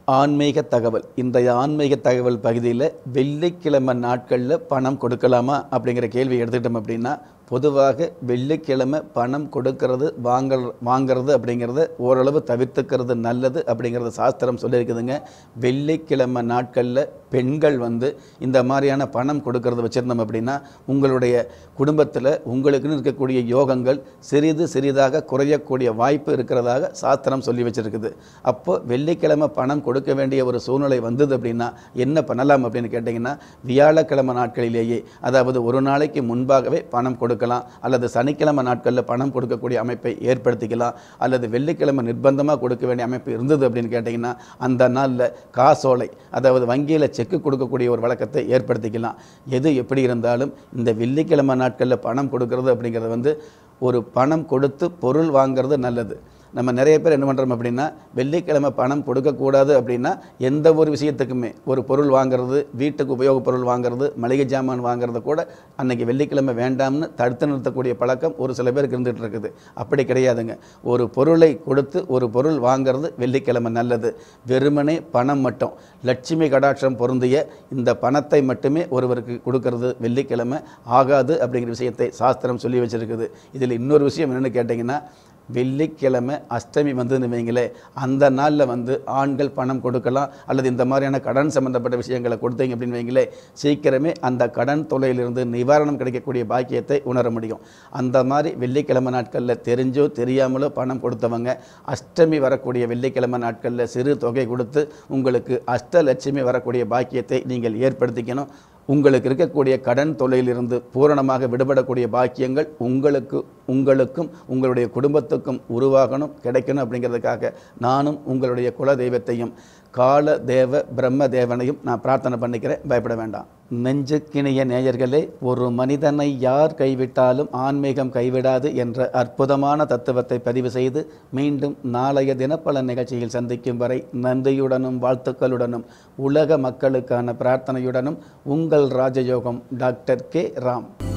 ஆன்மீக தகவல் இன்றைய ஆன்மீக தகவல் பகுதியில் வெள்ளிக்கிழமை நாட்களில் பணம் கொடுக்கலாமா அப்படிங்கிற கேள்வி எடுத்துக்கிட்டோம் அப்படின்னா பொதுவாக வெள்ளிக்கிழமை பணம் கொடுக்கறது வாங்கல் வாங்கிறது அப்படிங்கிறத ஓரளவு தவிர்த்துக்கிறது நல்லது அப்படிங்கிறத சாஸ்திரம் சொல்லியிருக்குதுங்க வெள்ளிக்கிழமை நாட்களில் பெண்கள் வந்து இந்த மாதிரியான பணம் கொடுக்கறத வச்சுருந்தோம் அப்படின்னா உங்களுடைய குடும்பத்தில் உங்களுக்குன்னு இருக்கக்கூடிய யோகங்கள் சிறிது சிறிதாக குறையக்கூடிய வாய்ப்பு இருக்கிறதாக சாஸ்திரம் சொல்லி வச்சிருக்குது அப்போ வெள்ளிக்கிழமை பணம் கொடுக்க வேண்டிய ஒரு சூழ்நிலை வந்தது அப்படின்னா என்ன பண்ணலாம் அப்படின்னு கேட்டிங்கன்னா வியாழக்கிழமை நாட்களிலேயே அதாவது ஒரு நாளைக்கு முன்பாகவே பணம் கொடுக்கலாம் அல்லது சனிக்கிழமை நாட்களில் பணம் கொடுக்கக்கூடிய அமைப்பை ஏற்படுத்திக்கலாம் அல்லது வெள்ளிக்கிழமை நிர்பந்தமாக கொடுக்க வேண்டிய அமைப்பு இருந்தது அப்படின்னு கேட்டிங்கன்னா அந்த நாளில் காசோலை அதாவது வங்கியில் செக்கு கொடுக்கக்கூடிய ஒரு வழக்கத்தை ஏற்படுத்திக்கலாம் எது எப்படி இருந்தாலும் இந்த வெள்ளிக்கிழமை நாட்களில் பணம் கொடுக்கறது அப்படிங்கிறது வந்து ஒரு பணம் கொடுத்து பொருள் வாங்குறது நல்லது நம்ம நிறைய பேர் என்ன பண்ணுறோம் அப்படின்னா வெள்ளிக்கிழமை பணம் கொடுக்கக்கூடாது அப்படின்னா எந்த ஒரு விஷயத்துக்குமே ஒரு பொருள் வாங்குறது வீட்டுக்கு உபயோகப் பொருள் வாங்குறது மளிகை ஜாமான் வாங்குறது கூட அன்னைக்கு வெள்ளிக்கிழமை வேண்டாம்னு தடுத்து நிறுத்தக்கூடிய பழக்கம் ஒரு சில பேருக்கு இருந்துகிட்டு இருக்குது அப்படி கிடையாதுங்க ஒரு பொருளை கொடுத்து ஒரு பொருள் வாங்குறது வெள்ளிக்கிழமை நல்லது வெறுமனே பணம் மட்டும் லட்சுமி கடாட்சம் பொருந்திய இந்த பணத்தை மட்டுமே ஒருவருக்கு கொடுக்கறது வெள்ளிக்கிழமை ஆகாது அப்படிங்கிற விஷயத்தை சாஸ்திரம் சொல்லி வச்சிருக்குது இதில் இன்னொரு விஷயம் என்னென்னு கேட்டிங்கன்னா வெள்ளிக்கிழமை அஷ்டமி வந்ததுன்னு வைங்களே அந்த நாளில் வந்து ஆண்கள் பணம் கொடுக்கலாம் அல்லது இந்த மாதிரியான கடன் சம்பந்தப்பட்ட விஷயங்களை கொடுத்தீங்க அப்படின்னு வைங்களே சீக்கிரமே அந்த கடன் தொலையிலிருந்து நிவாரணம் கிடைக்கக்கூடிய பாக்கியத்தை உணர முடியும் அந்த மாதிரி வெள்ளிக்கிழமை நாட்களில் தெரிஞ்சோ தெரியாமலோ பணம் கொடுத்தவங்க அஷ்டமி வரக்கூடிய வெள்ளிக்கிழமை நாட்களில் சிறு தொகை கொடுத்து உங்களுக்கு அஷ்டலட்சுமி வரக்கூடிய பாக்கியத்தை நீங்கள் ஏற்படுத்திக்கணும் உங்களுக்கு இருக்கக்கூடிய கடன் தொல்லையிலிருந்து பூரணமாக விடுபடக்கூடிய பாக்கியங்கள் உங்களுக்கு உங்களுக்கும் உங்களுடைய குடும்பத்துக்கும் உருவாகணும் கிடைக்கணும் அப்படிங்கிறதுக்காக நானும் உங்களுடைய குல தெய்வத்தையும் கால தேவ பிரம்ம தேவனையும் நான் பிரார்த்தனை பண்ணிக்கிறேன் பயப்பட வேண்டாம் நெஞ்சுக்கிணைய நேயர்களே ஒரு மனிதனை யார் கைவிட்டாலும் ஆன்மீகம் கைவிடாது என்ற அற்புதமான தத்துவத்தை பதிவு செய்து மீண்டும் நாளைய தினப்பல நிகழ்ச்சியில் சந்திக்கும் வரை நன்றியுடனும் வாழ்த்துக்களுடனும் உலக மக்களுக்கான பிரார்த்தனையுடனும் உங்கள் ராஜயோகம் டாக்டர் கே ராம்